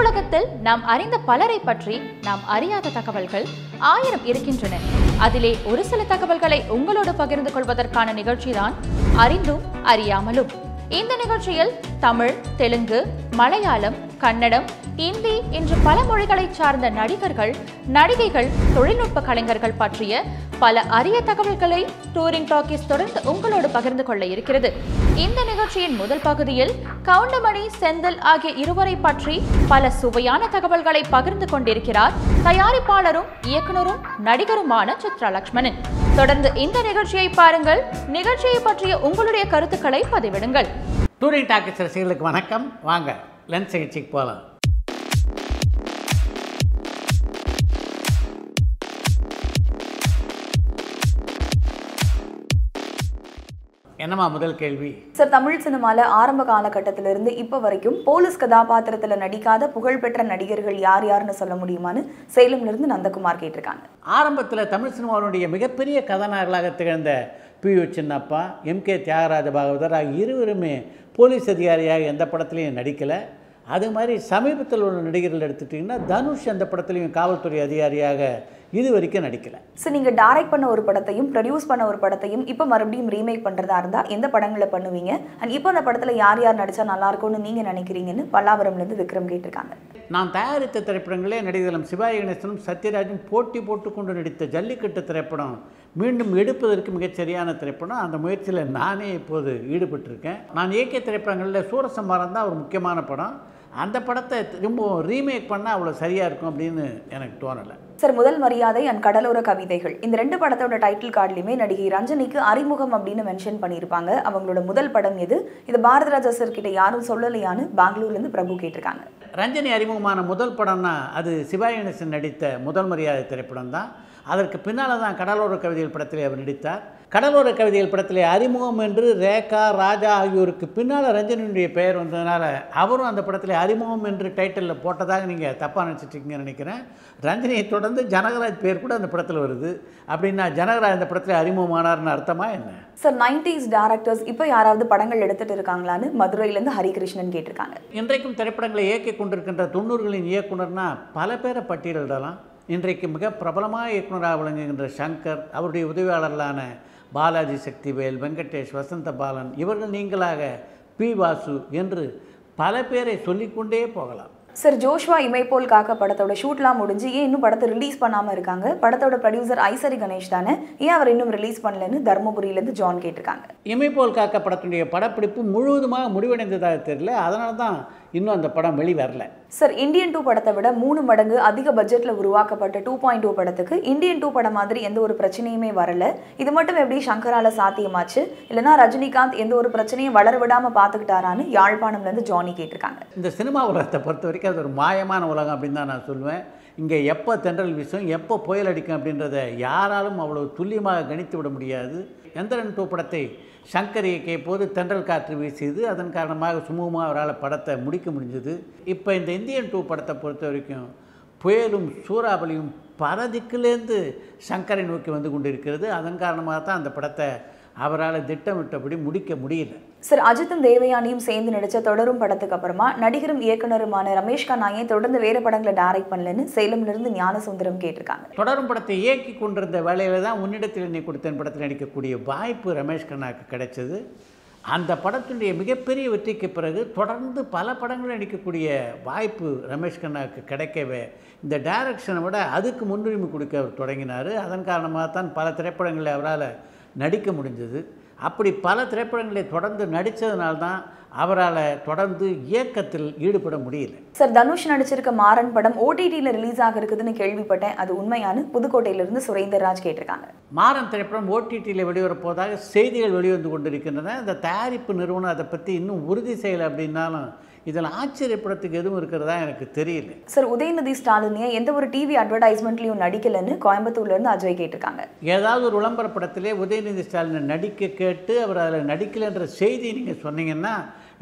இவ்வுலகத்தில் நாம் அறிந்த பலரை பற்றி நாம் அறியாத தகவல்கள் ஆயிரம் இருக்கின்றன அதிலே ஒரு சில தகவல்களை உங்களோடு பகிர்ந்து கொள்வதற்கான நிகழ்ச்சிதான் அறிந்தும் அறியாமலும் இந்த நிகழ்ச்சியில் தமிழ் தெலுங்கு மலையாளம் கன்னடம் இந்தி என்று பல மொழிகளைச் சார்ந்த நடிகர்கள் நடிகைகள் தொழில்நுட்ப கலைஞர்கள் பற்றிய பல அரிய தகவல்களை டூரிங் டாக்கீஸ் தொடர்ந்து உங்களோடு பகிர்ந்து கொள்ள இருக்கிறது இந்த நிகழ்ச்சியின் முதல் பகுதியில் கவுண்டமணி செந்தில் ஆகிய இருவரை பற்றி பல சுவையான தகவல்களை பகிர்ந்து கொண்டிருக்கிறார் தயாரிப்பாளரும் இயக்குனரும் நடிகருமான சித்ரா லக்ஷ்மணன் தொடர்ந்து இந்த நிகழ்ச்சியை பாருங்கள் நிகழ்ச்சியை பற்றிய உங்களுடைய கருத்துக்களை பதிவிடுங்கள் டூரிங் டாக்கீஸ் ரசிகர்களுக்கு வணக்கம் வாங்க லென்ஸ் சிகிச்சைக்கு போகலாம் என்னம்மா முதல் கேள்வி சார் தமிழ் சினிமால ஆரம்ப காலகட்டத்திலிருந்து இப்போ வரைக்கும் போலீஸ் கதாபாத்திரத்துல நடிக்காத புகழ்பெற்ற நடிகர்கள் யார் யாருன்னு சொல்ல முடியுமான்னு சேலம்ல இருந்து நந்தகுமார் கேட்டிருக்காங்க ஆரம்பத்தில் தமிழ் சினிமாவினுடைய மிகப்பெரிய கதாநாயகர்களாக திகழ்ந்த P U Chinnappa M K Thyagaraja Bhagavathar ஆகிய இருவருமே போலீஸ் அதிகாரியாக எந்த படத்துலையும் நடிக்கலை அது மாதிரி சமீபத்தில் உள்ள நடிகர்கள் எடுத்துட்டிங்கன்னா தனுஷ் அந்த படத்துலையும் காவல்துறை அதிகாரியாக இது வரைக்கும் நடிக்கலை சார் நீங்க டைரக்ட் பண்ண ஒரு படத்தையும் ப்ரொடியூஸ் பண்ண ஒரு படத்தையும் இப்போ மறுபடியும் ரீமேக் பண்றதா இருந்தா எந்த படங்களை பண்ணுவீங்க அண்ட் இப்போ அந்த படத்துல யார் யார் நடிச்சா நல்லா இருக்கும்னு நீங்க நினைக்கிறீங்கன்னு பல்லாவரம்ல இருந்து விக்ரம் கேட்டிருக்காங்க நான் தயாரித்த திரைப்படங்களே நடிகர்களும் சிவாஜி கணேசனும் சத்யராஜும் போட்டி போட்டுக்கொண்டு நடித்த ஜல்லிக்கட்டு திரைப்படம் மீண்டும் எடுப்பதற்கு மிகச்சரியான திரைப்படம் அந்த முயற்சியில் நானே இப்போது ஈடுபட்டிருக்கேன் நான் இயக்கிய திரைப்படங்களில் சூரசம்பாரம் தான் ஒரு முக்கியமான படம் அந்த படத்தை திரும்ப ரீமேக் பண்ணால் அவ்வளோ சரியாக இருக்கும் அப்படின்னு எனக்கு தோணலை சார் முதல் மரியாதை அண்ட் கடலோர கவிதைகள் இந்த ரெண்டு படத்தோட டைட்டில் கார்டுலையுமே நடிகை ரஞ்சனிக்கு அறிமுகம் அப்படின்னு மென்ஷன் பண்ணியிருப்பாங்க அவங்களோட முதல் படம் எது இது பாரதிராஜா சார் கிட்ட யாரும் சொல்லலையான்னு பெங்களூர்ல இருந்து பிரபு கேட்டிருக்காங்க ரஞ்சனி அறிமுகமான முதல் படம்னா அது சிவாஜி கணேசன் நடித்த முதல் மரியாதை திரைப்படம் தான் அதற்கு பின்னால் தான் கடலோர கவிதைகள் படத்திலே அவர் நடித்தார் கடலோர கவிதைகள் படத்திலே அறிமுகம் என்று ரேகா ராஜா ஆகியோருக்கு பின்னால் ரஞ்சனியுடைய பெயர் வந்ததுனால அவரும் அந்த படத்தில் அறிமுகம் என்று டைட்டிலில் போட்டதாக நீங்கள் தப்பாக நினச்சிட்ருக்கீங்கன்னு நினைக்கிறேன் ரஞ்சனியை தொடர்ந்து ஜனகராஜ் பேர் கூட அந்த படத்தில் வருது அப்படின்னா ஜனகராஜ் அந்த படத்தில் அறிமுகமானார்னு அர்த்தமா என்ன சார் நைன்டிஸ் டேரக்டர்ஸ் இப்போ யாராவது படங்கள் எடுத்துட்டு இருக்காங்களான்னு மதுரையிலேருந்து ஹரிகிருஷ்ணன் கேட்டிருக்காங்க இன்றைக்கும் திரைப்படங்களை இயக்கிக் கொண்டிருக்கின்ற தொண்ணூறுகளின் இயக்குனர்னா பல பேரை பட்டியலிடலாம் இன்றைக்கு மிக பிரபலமான இயக்குனராக விளங்குகின்ற சங்கர் அவருடைய உதவியாளர்களான பாலாஜி சக்திவேல் வெங்கடேஷ் வசந்த பாலன் இவர்கள் நீங்களாக பி வாசு என்று பல பேரை சொல்லிக்கொண்டே போகலாம் சார் ஜோஷ்வா இமைப்போல் காக்க படத்தோட ஷூட்லாம் முடிஞ்சு ஏன் இன்னும் படத்தை ரிலீஸ் பண்ணாம இருக்காங்க படத்தோட ப்ரொடியூசர் ஐசரி கணேஷ் தானே ஏன் அவர் இன்னும் ரிலீஸ் பண்ணலன்னு தர்மபுரியிலேருந்து ஜான் கேட்டிருக்காங்க இமைப்போல் காக்க படத்தினுடைய படப்பிடிப்பு முழுவதுமாக முடிவடைந்ததாக தெரியல அதனால தான் இன்னும் அந்த படம் வெளிவரல சார் இந்தியன் டூ படத்தை விட மூணு மடங்கு அதிக பட்ஜெட்ல உருவாக்கப்பட்ட டூ பாயிண்ட் டூ படத்துக்கு இந்தியன் டூ படம் மாதிரி எந்த ஒரு பிரச்சனையுமே வரல இது மட்டும் எப்படி சங்கரால சாத்தியமாச்சு இல்லைன்னா ரஜினிகாந்த் எந்த ஒரு பிரச்சனையும் வளர விடாம பாத்துக்கிட்டாரான்னு யாழ்ப்பாணம்ல இருந்து ஜானி கேட்டிருக்காங்க இந்த சினிமா உலகத்தை பொறுத்த வரைக்கும் அது ஒரு மாயமான உலகம் அப்படின்னு தான் நான் சொல்லுவேன் இங்கே எப்போ தென்றல் வீசும் எப்போ புயல் அடிக்கும் அப்படின்றத யாராலும் அவ்வளோ துல்லியமாக கணித்து விட முடியாது எந்திரன் டூ படத்தை சங்கர் இயக்கிய போது தென்றல் காற்று வீசியது அதன் காரணமாக சுமூகமாக அவரால் படத்தை முடிக்க முடிஞ்சது இப்போ இந்த இந்தியன் டூ படத்தை பொறுத்த வரைக்கும் புயலும் சூறாவளியும் பல திக்கிலேருந்து சங்கரை நோக்கி வந்து கொண்டிருக்கிறது அதன் காரணமாக தான் அந்த படத்தை அவரால் திட்டமிட்டபடி முடிக்க முடியல சார் அஜித்தும் தேவயானியும் சேர்ந்து நடிச்ச தொடரும் படத்துக்கு அப்புறமா நடிகரும் இயக்குனருமான ரமேஷ் கண்ணாயே தொடர்ந்து வேற படங்களை டைரக்ட் பண்ணலன்னு சேலம்ல இருந்து ஞானசுந்தரம் கேட்டிருக்காங்க தொடரும் படத்தை இயக்கி கொண்டிருந்த வேலையில தான் உன்னிடத்தில் நீ கொடுத்தேன் படத்தில் நடிக்கக்கூடிய வாய்ப்பு ரமேஷ் கண்ணாக்கு கிடைச்சது அந்த படத்தினுடைய மிகப்பெரிய வெற்றிக்கு பிறகு தொடர்ந்து பல படங்கள் நடிக்கக்கூடிய வாய்ப்பு ரமேஷ் கண்ணாவுக்கு கிடைக்கவே இந்த டைரக்ஷனை விட அதுக்கு முன்னுரிமை கொடுக்க அவர் தொடங்கினார் அதன் காரணமாக தான் பல திரைப்படங்களில் அவரால் நடிக்க முடிஞ்சது அப்படி பல திரைப்படங்களை தொடர்ந்து நடித்ததுனால தான் அவரால் தொடர்ந்து இயக்கத்தில் ஈடுபட முடியல சார் தனுஷ் நடிச்சிருக்க மாறன் படம் ஓடிடியில் ரிலீஸ் ஆக இருக்குதுன்னு கேள்விப்பட்டேன் அது உண்மையானு புதுக்கோட்டையில இருந்து சுரேந்தர்ராஜ் கேட்டிருக்காங்க மாறன் திரைப்படம் ஓடிடியில் வெளிவரப்போவதாக செய்திகள் வெளிவந்து கொண்டிருக்கின்றன இந்த தயாரிப்பு நிறுவனம் அதை பற்றி இன்னும் உறுதி செய்யலை அப்படின்னாலும் இதில் ஆச்சரியப்படத்துக்கு எதுவும் இருக்கிறதா எனக்கு தெரியல சார் உதயநிதி ஸ்டாலினே எந்த ஒரு டிவி அட்வர்டைஸ்மெண்ட்லயும் நடிக்கலன்னு கோயம்புத்தூர்ல இருந்து அஜய் கேட்டிருக்காங்க ஏதாவது ஒரு விளம்பர படத்திலே உதயநிதி ஸ்டாலினை நடிக்க கேட்டு அவர் அதில் நடிக்கலைன்ற செய்தி நீங்கள் சொன்னீங்கன்னா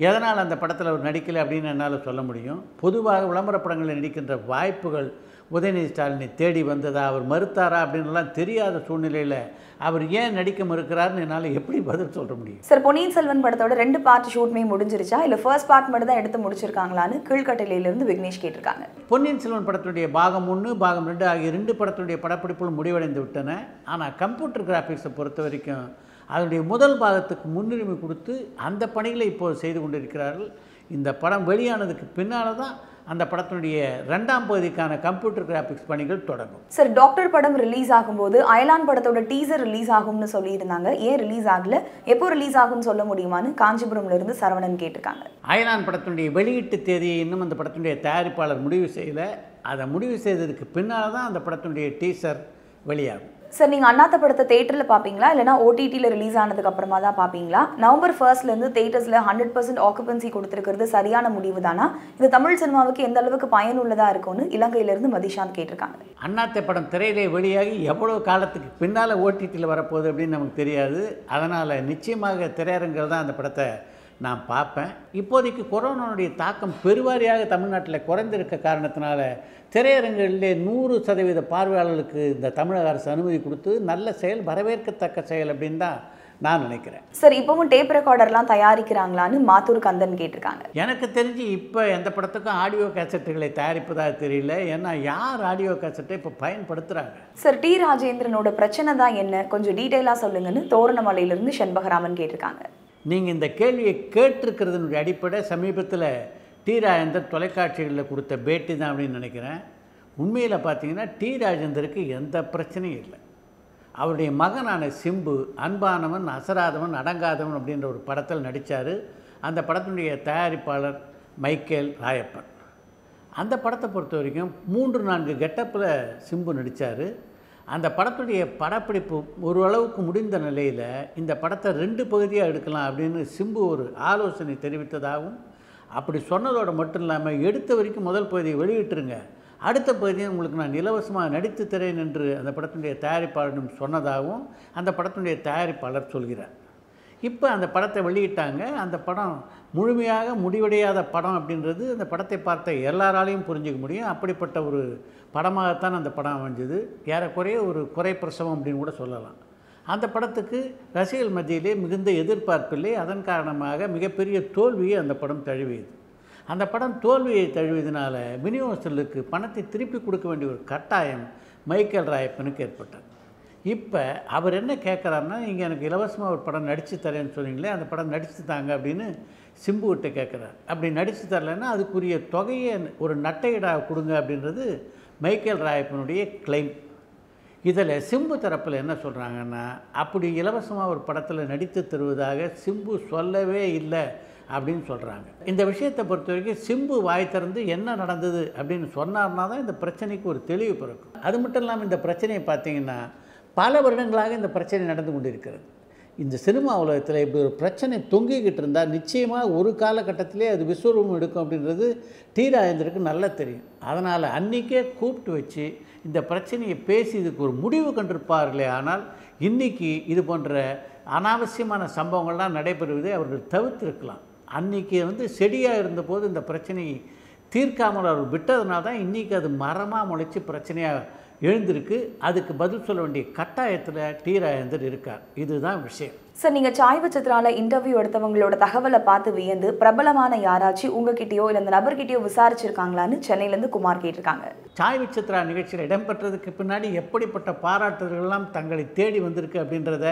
எதனால் அந்த படத்தில் அவர் நடிக்கலை அப்படின்னு என்னால் சொல்ல முடியும் பொதுவாக விளம்பர படங்களில் நடிக்கின்ற வாய்ப்புகள் உதயநிதி ஸ்டாலினை தேடி வந்ததா அவர் மறுத்தாரா அப்படின்னுலாம் தெரியாத சூழ்நிலையில் அவர் ஏன் நடிக்க மறுக்கிறாருன்னு என்னால் எப்படி பதில் சொல்ல முடியும் சார் பொன்னியின் செல்வன் படத்தோட ரெண்டு பார்ட் ஷூட்மே முடிஞ்சிருச்சா இல்ல ஃபர்ஸ்ட் பார்ட் மட்டும் தான் எடுத்து முடிச்சிருக்காங்களான்னு கீழ்கட்டளையில இருந்து விக்னேஷ் கேட்டிருக்காங்க பொன்னியின் செல்வன் படத்துடைய பாகம் ஒன்று பாகம் ரெண்டு ஆகிய ரெண்டு படத்துடைய படப்பிடிப்புகள் முடிவடைந்து விட்டன ஆனால் கம்ப்யூட்டர் கிராஃபிக்ஸை பொறுத்த வரைக்கும் அதனுடைய முதல் பாகத்துக்கு முன்னுரிமை கொடுத்து அந்த பணிகளை இப்போது செய்து கொண்டிருக்கிறார்கள் இந்த படம் வெளியானதுக்கு பின்னால் தான் அந்த படத்தினுடைய ரெண்டாம் பகுதிக்கான கம்ப்யூட்டர் கிராஃபிக்ஸ் பணிகள் தொடங்கும் சார் டாக்டர் படம் ரிலீஸ் ஆகும்போது அயலான் படத்தோட டீசர் ரிலீஸ் ஆகும்னு சொல்லியிருந்தாங்க ஏன் ரிலீஸ் ஆகல எப்போ ரிலீஸ் ஆகும்னு சொல்ல முடியுமான்னு காஞ்சிபுரம்ல இருந்து சரவணன் கேட்டிருக்காங்க அயலான் படத்தினுடைய வெளியீட்டு தேதியை இன்னும் அந்த படத்தினுடைய தயாரிப்பாளர் முடிவு செய்யலை அதை முடிவு செய்ததுக்கு பின்னால் தான் அந்த படத்தினுடைய டீசர் வெளியாகும் சார் நீங்க அண்ணாத்த படத்தை தேட்டர்ல பாப்பீங்களா இல்லைனா ஓடிடியில் ரிலீஸ் ஆனதுக்கு அப்புறமா தான் பாப்பீங்களா நவம்பர் ஃபர்ஸ்ட்ல இருந்து தேட்டர்ஸ்ல ஹண்ட்ரட் பர்சன்ட் ஆக்குபன்சி கொடுத்துருக்கிறது சரியான முடிவு தானா இது தமிழ் சினிமாவுக்கு எந்த அளவுக்கு பயனுள்ளதா இருக்கும்னு இலங்கையில இருந்து மதிஷாந்த் கேட்டிருக்காங்க அண்ணாத்தை படம் திரையிலே வெளியாகி எவ்வளோ காலத்துக்கு பின்னால் ஓடிடியில் வரப்போகுது அப்படின்னு நமக்கு தெரியாது அதனால் நிச்சயமாக திரையரங்கில் தான் அந்த படத்தை நான் பார்ப்பேன் இப்போதைக்கு கொரோனாவுடைய தாக்கம் பெருவாரியாக தமிழ்நாட்டில் குறைந்திருக்க காரணத்தினால திரையரங்குகளிலே நூறு சதவீத பார்வையாளர்களுக்கு இந்த தமிழக அரசு அனுமதி கொடுத்து நல்ல செயல் வரவேற்கத்தக்க செயல் அப்படின்னு தான் நான் நினைக்கிறேன் சார் இப்பவும் டேப் ரெக்கார்டர்லாம் தயாரிக்கிறாங்களான்னு மாத்தூர் கந்தன் கேட்டிருக்காங்க எனக்கு தெரிஞ்சு இப்போ எந்த படத்துக்கும் ஆடியோ கேசட்டுகளை தயாரிப்பதாக தெரியல ஏன்னா யார் ஆடியோ கேசட்டை இப்போ பயன்படுத்துகிறாங்க சார் டி ராஜேந்திரனோட பிரச்சனை தான் என்ன கொஞ்சம் டீட்டெயிலாக சொல்லுங்கன்னு தோரணமலையிலிருந்து செண்பகராமன் கேட்டிருக்காங்க நீங்கள் இந்த கேள்வியை கேட்டிருக்கிறதுனுடைய அடிப்படை சமீபத்தில் டி ராஜேந்தர் தொலைக்காட்சிகளில் கொடுத்த பேட்டி தான் அப்படின்னு நினைக்கிறேன் உண்மையில் பார்த்தீங்கன்னா டி ராஜேந்தருக்கு எந்த பிரச்சனையும் இல்லை அவருடைய மகனான சிம்பு அன்பானவன் அசராதவன் அடங்காதவன் அப்படின்ற ஒரு படத்தில் நடித்தார் அந்த படத்தினுடைய தயாரிப்பாளர் மைக்கேல் ராயப்பன் அந்த படத்தை பொறுத்த வரைக்கும் மூன்று நான்கு கெட்டப்பில் சிம்பு நடித்தார் அந்த படத்துடைய படப்பிடிப்பு ஓரளவுக்கு முடிந்த நிலையில் இந்த படத்தை ரெண்டு பகுதியாக எடுக்கலாம் அப்படின்னு சிம்பு ஒரு ஆலோசனை தெரிவித்ததாகவும் அப்படி சொன்னதோடு மட்டும் இல்லாமல் எடுத்த வரைக்கும் முதல் பகுதியை வெளியிட்டுருங்க அடுத்த பகுதியை உங்களுக்கு நான் இலவசமாக நடித்து தரேன் என்று அந்த படத்தினுடைய தயாரிப்பாளரிடம் சொன்னதாகவும் அந்த படத்தினுடைய தயாரிப்பாளர் சொல்கிறார் இப்போ அந்த படத்தை வெளியிட்டாங்க அந்த படம் முழுமையாக முடிவடையாத படம் அப்படின்றது அந்த படத்தை பார்த்த எல்லாராலையும் புரிஞ்சுக்க முடியும் அப்படிப்பட்ட ஒரு படமாகத்தான் அந்த படம் அமைஞ்சது ஏறக்குறைய ஒரு குறை பிரசவம் அப்படின்னு கூட சொல்லலாம் அந்த படத்துக்கு ரசிகர்கள் மத்தியிலே மிகுந்த எதிர்பார்ப்பில்லை அதன் காரணமாக மிகப்பெரிய தோல்வியை அந்த படம் தழுவியது அந்த படம் தோல்வியை தழுவியதுனால விநியோகஸ்தர்களுக்கு பணத்தை திருப்பி கொடுக்க வேண்டிய ஒரு கட்டாயம் மைக்கேல் ராயப்பனுக்கு ஏற்பட்டது இப்போ அவர் என்ன கேட்குறாருன்னா நீங்கள் எனக்கு இலவசமாக ஒரு படம் நடித்து தரேன்னு சொன்னீங்களே அந்த படம் நடித்து தாங்க அப்படின்னு சிம்புகிட்ட கேட்குறாரு அப்படி நடித்து தரலைன்னா அதுக்குரிய தொகையை ஒரு நட்டையீடாக கொடுங்க அப்படின்றது மைக்கேல் ராயப்பனுடைய கிளைம் இதில் சிம்பு தரப்பில் என்ன சொல்கிறாங்கன்னா அப்படி இலவசமாக ஒரு படத்தில் நடித்து தருவதாக சிம்பு சொல்லவே இல்லை அப்படின்னு சொல்கிறாங்க இந்த விஷயத்தை பொறுத்த வரைக்கும் சிம்பு வாய் திறந்து என்ன நடந்தது அப்படின்னு சொன்னார்னா தான் இந்த பிரச்சனைக்கு ஒரு தெளிவு பிறக்கும் அது மட்டும் இல்லாமல் இந்த பிரச்சனையை பார்த்தீங்கன்னா பல வருடங்களாக இந்த பிரச்சனை நடந்து கொண்டிருக்கிறது இந்த சினிமா உலகத்தில் இப்படி ஒரு பிரச்சனை தொங்கிக்கிட்டு இருந்தால் நிச்சயமாக ஒரு காலகட்டத்திலே அது விஸ்வரூபம் எடுக்கும் அப்படின்றது டி ராஜேந்தருக்கு நல்லா தெரியும் அதனால் அன்றைக்கே கூப்பிட்டு வச்சு இந்த பிரச்சனையை பேசி இதுக்கு ஒரு முடிவு கண்டிருப்பார்களே ஆனால் இன்றைக்கி இது போன்ற அனாவசியமான சம்பவங்கள்லாம் நடைபெறுவதை அவர்கள் தவிர்த்திருக்கலாம் அன்றைக்கி வந்து செடியாக இருந்தபோது இந்த பிரச்சனையை தீர்க்காமல் அவர் விட்டதுனால தான் இன்றைக்கி அது மரமாக முளைச்சி பிரச்சனையாக எழுந்திருக்கு அதுக்கு பதில் சொல்ல வேண்டிய கட்டாயத்தில் டி ராஜேந்தர் இருக்கார் இதுதான் விஷயம் சார் நீங்க சாய்வு சித்ரால இன்டர்வியூ எடுத்தவங்களோட தகவலை பார்த்து வியந்து பிரபலமான யாராச்சும் உங்ககிட்டயோ இல்லை அந்த நபர்கிட்டயோ விசாரிச்சிருக்காங்களான்னு சென்னையில இருந்து குமார் கேட்டிருக்காங்க சாய் விசித்ரா நிகழ்ச்சியில் இடம்பெற்றதுக்கு பின்னாடி எப்படிப்பட்ட பாராட்டுதல்கள்லாம் தங்களை தேடி வந்திருக்கு அப்படின்றத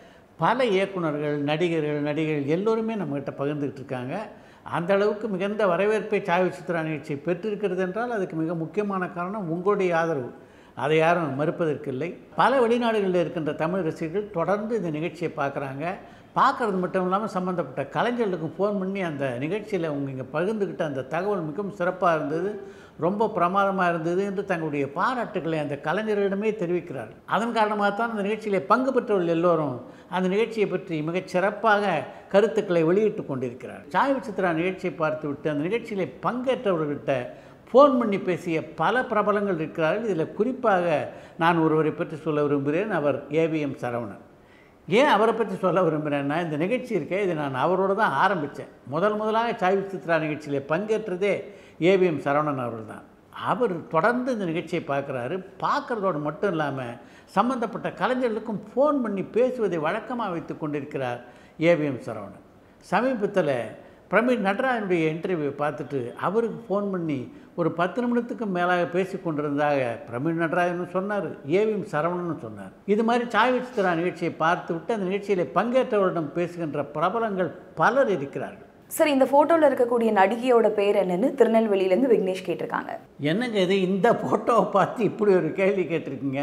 பல இயக்குனர்கள் நடிகர்கள் நடிகைகள் எல்லோருமே நம்மகிட்ட பகிர்ந்துக்கிட்டு இருக்காங்க அந்த அளவுக்கு மிகுந்த வரவேற்பை சாய் விசித்ரா நிகழ்ச்சி பெற்றிருக்கிறது என்றால் அதுக்கு மிக முக்கியமான காரணம் உங்களுடைய ஆதரவு அதை யாரும் மறுப்பதற்கில்லை பல வெளிநாடுகளில் இருக்கின்ற தமிழ் ரசிகர்கள் தொடர்ந்து இந்த நிகழ்ச்சியை பார்க்குறாங்க பார்க்குறது மட்டும் இல்லாமல் சம்மந்தப்பட்ட கலைஞர்களுக்கு ஃபோன் பண்ணி அந்த நிகழ்ச்சியில் அவங்க இங்கே பகிர்ந்துக்கிட்ட அந்த தகவல் மிகவும் சிறப்பாக இருந்தது ரொம்ப பிரமாதமாக இருந்தது என்று தங்களுடைய பாராட்டுகளை அந்த கலைஞர்களிடமே தெரிவிக்கிறார்கள் அதன் காரணமாக தான் அந்த நிகழ்ச்சியிலே பங்கு பெற்றவர்கள் எல்லோரும் அந்த நிகழ்ச்சியை பற்றி மிகச் சிறப்பாக கருத்துக்களை வெளியிட்டு கொண்டிருக்கிறார் சாய் விசித்ரா நிகழ்ச்சியை பார்த்துவிட்டு அந்த நிகழ்ச்சியிலே பங்கேற்றவர்கள்கிட்ட ஃபோன் பண்ணி பேசிய பல பிரபலங்கள் இருக்கிறார்கள் இதில் குறிப்பாக நான் ஒருவரை பற்றி சொல்ல விரும்புகிறேன் அவர் ஏவிஎம் சரவணன் ஏன் அவரை பற்றி சொல்ல விரும்புகிறேன்னா இந்த நிகழ்ச்சி இருக்கே இது நான் அவரோட தான் ஆரம்பித்தேன் முதல் முதலாக சாய் சித்ரா நிகழ்ச்சியில் பங்கேற்றதே ஏவிஎம் சரவணன் அவர்கள் தான் அவர் தொடர்ந்து இந்த நிகழ்ச்சியை பார்க்குறாரு பார்க்குறதோடு மட்டும் இல்லாமல் சம்பந்தப்பட்ட கலைஞர்களுக்கும் ஃபோன் பண்ணி பேசுவதை வழக்கமாக வைத்து கொண்டிருக்கிறார் ஏவிஎம் சரவணன் சமீபத்தில் பிரமீர் நடராஜனுடைய இன்டர்வியூ பார்த்துட்டு அவருக்கு ஃபோன் பண்ணி ஒரு பத்து நிமிடத்துக்கு மேலாக பேசி கொண்டிருந்தாக பிரமீர் நடராஜனும் சொன்னார் ஏவிஎம் சரவணனும் சொன்னார் இது மாதிரி சாய் சித்ரா நிகழ்ச்சியை பார்த்து விட்டு அந்த நிகழ்ச்சியில் பங்கேற்றவரிடம் பேசுகின்ற பிரபலங்கள் பலர் இருக்கிறார்கள் சார் இந்த போட்டோல இருக்கக்கூடிய நடிகையோட பேர் என்னன்னு திருநெல்வேலியிலேருந்து விக்னேஷ் கேட்டிருக்காங்க என்னங்க இது இந்த ஃபோட்டோவை பார்த்து இப்படி ஒரு கேள்வி கேட்டிருக்கீங்க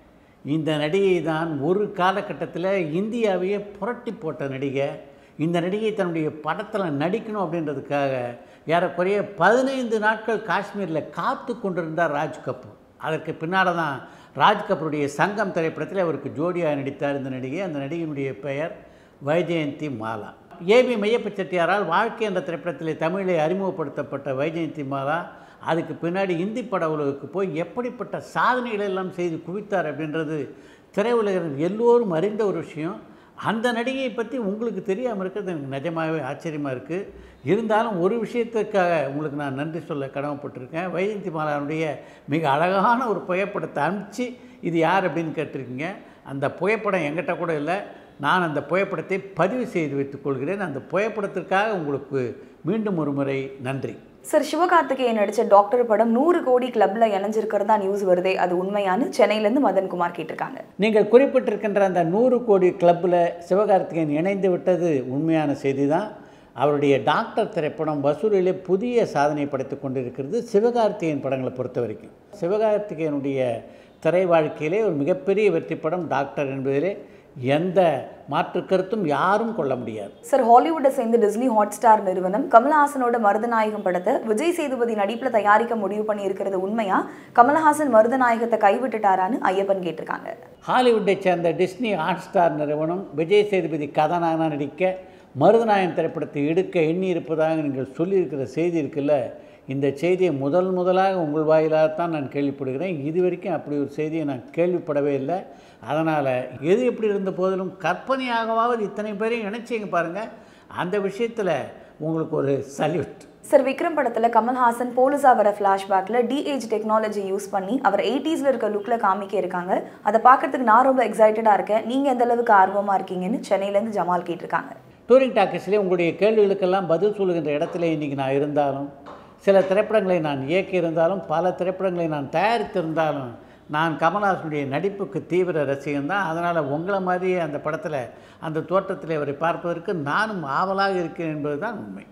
இந்த நடிகை தான் ஒரு காலகட்டத்தில் இந்தியாவையே புரட்டி போட்ட நடிகை இந்த நடிகை தன்னுடைய படத்தில் நடிக்கணும் அப்படின்றதுக்காக ஏறக்குறைய பதினைந்து நாட்கள் காஷ்மீரில் காத்து கொண்டிருந்தார் ராஜ் கபூர் அதற்கு பின்னால் தான் ராஜ் கபூருடைய சங்கம் திரைப்படத்தில் அவருக்கு ஜோடியாக நடித்தார் இந்த நடிகை அந்த நடிகையினுடைய பெயர் வைஜெயந்தி மாலா ஏபி மையப்ப செட்டியாரால் வாழ்க்கை என்ற திரைப்படத்தில் தமிழில் அறிமுகப்படுத்தப்பட்ட வைஜெயந்தி மாலா அதுக்கு பின்னாடி இந்தி பட உலகுக்கு போய் எப்படிப்பட்ட சாதனைகளை எல்லாம் செய்து குவித்தார் அப்படின்றது திரையுலகினர் எல்லோரும் அறிந்த ஒரு விஷயம் அந்த நடிகையை பற்றி உங்களுக்கு தெரியாமல் இருக்கிறது எனக்கு நிஜமாகவே ஆச்சரியமாக இருக்குது இருந்தாலும் ஒரு விஷயத்துக்காக உங்களுக்கு நான் நன்றி சொல்ல கடமைப்பட்டிருக்கேன் வைஜெயந்தி மாலாவுடைய மிக அழகான ஒரு புகைப்படத்தை அனுப்பிச்சு இது யார் அப்படின்னு கேட்டிருக்கீங்க அந்த புகைப்படம் எங்கிட்ட கூட இல்லை நான் அந்த புகைப்படத்தை பதிவு செய்து வைத்துக் கொள்கிறேன் அந்த புகைப்படத்திற்காக உங்களுக்கு மீண்டும் ஒரு முறை நன்றி சார் சிவகார்த்திகேயன் நடிச்ச டாக்டர் படம் நூறு கோடி கிளப்ல இணைஞ்சிருக்கிறதா நியூஸ் வருதே அது உண்மையானு சென்னையிலேருந்து மதன்குமார் கேட்டிருக்காங்க நீங்கள் குறிப்பிட்டிருக்கின்ற அந்த நூறு கோடி கிளப்பில் சிவகார்த்திகேயன் இணைந்து விட்டது உண்மையான செய்தி தான் அவருடைய டாக்டர் திரைப்படம் வசூலிலே புதிய சாதனை படைத்துக் கொண்டிருக்கிறது சிவகார்த்திகேயன் படங்களை பொறுத்த வரைக்கும் சிவகார்த்திகேயனுடைய திரை வாழ்க்கையிலே ஒரு மிகப்பெரிய வெற்றி படம் டாக்டர் என்பதிலே எந்த மாற்று கருத்தும் யாரும் கொள்ள முடியாது சார் ஹாலிவுட்டை சேர்ந்து டிஸ்னி ஹாட் ஸ்டார் நிறுவனம் கமலஹாசனோட மருதநாயகம் படத்தை விஜய் சேதுபதி நடிப்பில் தயாரிக்க முடிவு பண்ணி இருக்கிறது உண்மையா கமலஹாசன் மருதநாயகத்தை கைவிட்டுட்டாரான்னு ஐயப்பன் கேட்டிருக்காங்க ஹாலிவுட்டை சேர்ந்த டிஸ்னி ஹாட் ஸ்டார் நிறுவனம் விஜய் சேதுபதி கதாநாயகனாக நடிக்க மருதநாயகன் திரைப்படத்தை எடுக்க எண்ணி இருப்பதாக நீங்கள் சொல்லியிருக்கிற செய்தி இருக்குல்ல இந்த செய்தியை முதல் முதலாக உங்கள் வாயிலாகத்தான் நான் கேள்விப்படுகிறேன் இது வரைக்கும் அப்படி ஒரு செய்தியை நான் கேள்விப்படவே இல்லை அதனால் எது எப்படி இருந்த போதிலும் கற்பனையாகவாவது இத்தனை பேரையும் இணைச்சிங்க பாருங்கள் அந்த விஷயத்தில் உங்களுக்கு ஒரு சல்யூட் சார் விக்ரம் படத்துல கமல்ஹாசன் போலீஸா வர ஃப்ளாஷ்பேக்ல டிஏஜ் டெக்னாலஜி யூஸ் பண்ணி அவர் எயிட்டிஸ்ல இருக்க லுக்ல காமிக்க இருக்காங்க அதை பார்க்கறதுக்கு நான் ரொம்ப எக்ஸைட்டடா இருக்கேன் நீங்க எந்த அளவுக்கு ஆர்வமா இருக்கீங்கன்னு சென்னையில இருந்து ஜமால் கேட்டிருக்காங்க டூரிங் டாக்கீஸ்லேயே உங்களுடைய கேள்விகளுக்கெல்லாம் பதில் சொல்லுகின்ற இடத்துல இன்றைக்கி நான் இருந்தாலும் சில திரைப்படங்களை நான் இயக்கியிருந்தாலும் பல திரைப்படங்களை நான் தயாரித்திருந்தாலும் நான் கமல்ஹாசனுடைய நடிப்புக்கு தீவிர ரசிகன் தான் அதனால் உங்களை மாதிரியே அந்த படத்தில் அந்த தோற்றத்தில் அவரை பார்ப்பதற்கு நானும் ஆவலாக இருக்கிறேன் என்பது தான் உண்மை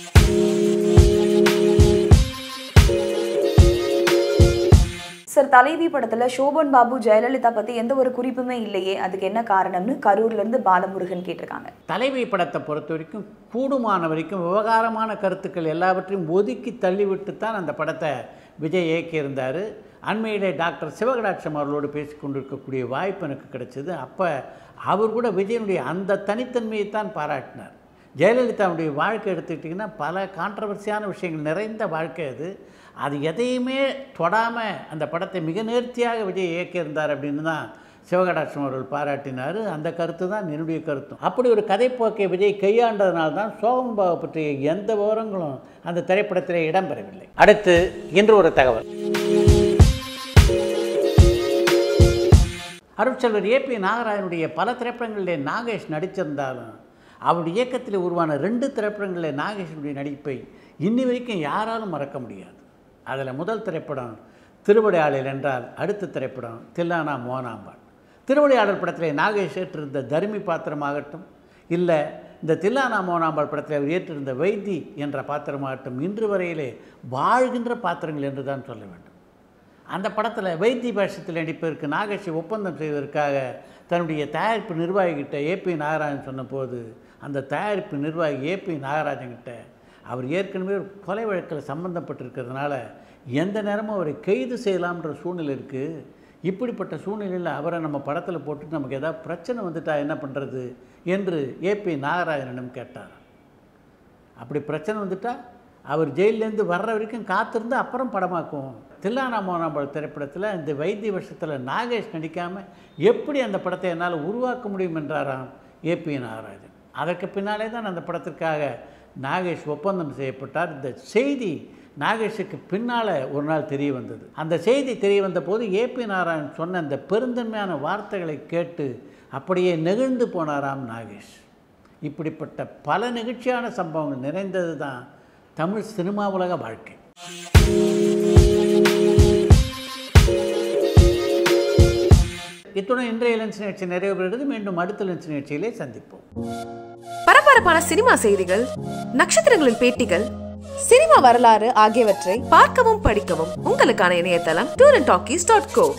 சார் தலைவி படத்துல சோபன் பாபு ஜெயலலிதா பத்தி எந்த ஒரு குறிப்புமே இல்லையே அதுக்கு என்ன காரணம்னு கரூர்ல இருந்து பாலமுருகன் கேட்டிருக்காங்க தலைவி படத்தை பொறுத்த வரைக்கும் கூடுமான வரைக்கும் விவகாரமான கருத்துக்கள் எல்லாவற்றையும் ஒதுக்கி தள்ளிவிட்டு தான் அந்த படத்தை விஜய் இயக்கியிருந்தார் அண்மையிலே டாக்டர் சிவகடாட்சம் அவர்களோடு பேசி கொண்டிருக்கக்கூடிய வாய்ப்பு எனக்கு கிடைச்சது அப்போ அவர் கூட விஜயனுடைய அந்த தனித்தன்மையை தான் பாராட்டினார் ஜெயலலிதாவுடைய வாழ்க்கை எடுத்துக்கிட்டிங்கன்னா பல கான்ட்ரவர்சியான விஷயங்கள் நிறைந்த வாழ்க்கை அது அது எதையுமே தொடாமல் அந்த படத்தை மிக நேர்த்தியாக விஜய் இயக்கியிருந்தார் அப்படின்னு தான் சிவகடாட்சம் அவர்கள் பாராட்டினார் அந்த கருத்து தான் என்னுடைய கருத்தும் அப்படி ஒரு கதைப்போக்கை விஜய் கையாண்டதுனால தான் சோகம்பாவை பற்றிய எந்த விவரங்களும் அந்த திரைப்படத்திலே இடம்பெறவில்லை அடுத்து இன்று ஒரு தகவல் அருட்செல்வர் ஏபி நாகராஜனுடைய பல திரைப்படங்களிலே நாகேஷ் நடிச்சிருந்தாலும் அவருடைய இயக்கத்தில் உருவான ரெண்டு திரைப்படங்களில் நாகேஷனுடைய நடிப்பை இன்னி வரைக்கும் யாராலும் மறக்க முடியாது அதில் முதல் திரைப்படம் திருவிளையாடல் என்றால் அடுத்த திரைப்படம் தில்லானா மோனாம்பாள் திருவிளையாடல் படத்தில் நாகேஷ் ஏற்றிருந்த தர்மி பாத்திரமாகட்டும் இல்லை இந்த தில்லானா மோனாம்பாள் படத்தில் அவர் ஏற்றிருந்த வைத்தி என்ற பாத்திரமாகட்டும் இன்று வரையிலே வாழ்கின்ற பாத்திரங்கள் என்று தான் சொல்ல வேண்டும் அந்த படத்தில் வைத்தி பாஷத்தில் நடிப்பதற்கு நாகேஷை ஒப்பந்தம் செய்வதற்காக தன்னுடைய தயாரிப்பு நிர்வாகிகிட்ட ஏபி நாகராஜன் சொன்னபோது அந்த தயாரிப்பு நிர்வாகி ஏபி நாகராஜன் கிட்ட அவர் ஏற்கனவே ஒரு கொலை வழக்கில் சம்பந்தப்பட்டிருக்கிறதுனால எந்த நேரமும் அவரை கைது செய்யலாம்ன்ற சூழ்நிலை இருக்குது இப்படிப்பட்ட சூழ்நிலையில் அவரை நம்ம படத்தில் போட்டு நமக்கு ஏதாவது பிரச்சனை வந்துட்டா என்ன பண்ணுறது என்று ஏபி நாகராஜனிடம் கேட்டார் அப்படி பிரச்சனை வந்துட்டா அவர் ஜெயிலேருந்து வர்ற வரைக்கும் காத்திருந்து அப்புறம் படமாக்குவோம் தில்லானா மோனாம்பல் திரைப்படத்தில் இந்த வைத்திய வருஷத்தில் நாகேஷ் நடிக்காமல் எப்படி அந்த படத்தை என்னால் உருவாக்க முடியும் என்றாராம் ஏபி நாகராஜன் அதற்கு பின்னாலே தான் அந்த படத்திற்காக நாகேஷ் ஒப்பந்தம் செய்யப்பட்டார் இந்த செய்தி நாகேஷுக்கு பின்னால் ஒரு நாள் தெரிய வந்தது அந்த செய்தி தெரிய வந்த போது ஏபி நாராயண் சொன்ன அந்த பெருந்தன்மையான வார்த்தைகளை கேட்டு அப்படியே நெகிழ்ந்து போனாராம் நாகேஷ் இப்படிப்பட்ட பல நிகழ்ச்சியான சம்பவங்கள் நிறைந்தது தான் தமிழ் சினிமா உலக வாழ்க்கை இத்துடன் இன்றைய லென்ஸ் நிகழ்ச்சி நிறைவு பெறுகிறது மீண்டும் அடுத்த லென்ஸ் நிகழ்ச்சியிலே சந்திப்போம் பரபரப்பான சினிமா செய்திகள் நட்சத்திரங்களின் பேட்டிகள் சினிமா வரலாறு ஆகியவற்றை பார்க்கவும் படிக்கவும் உங்களுக்கான இணையதளம் tour and talkies dot go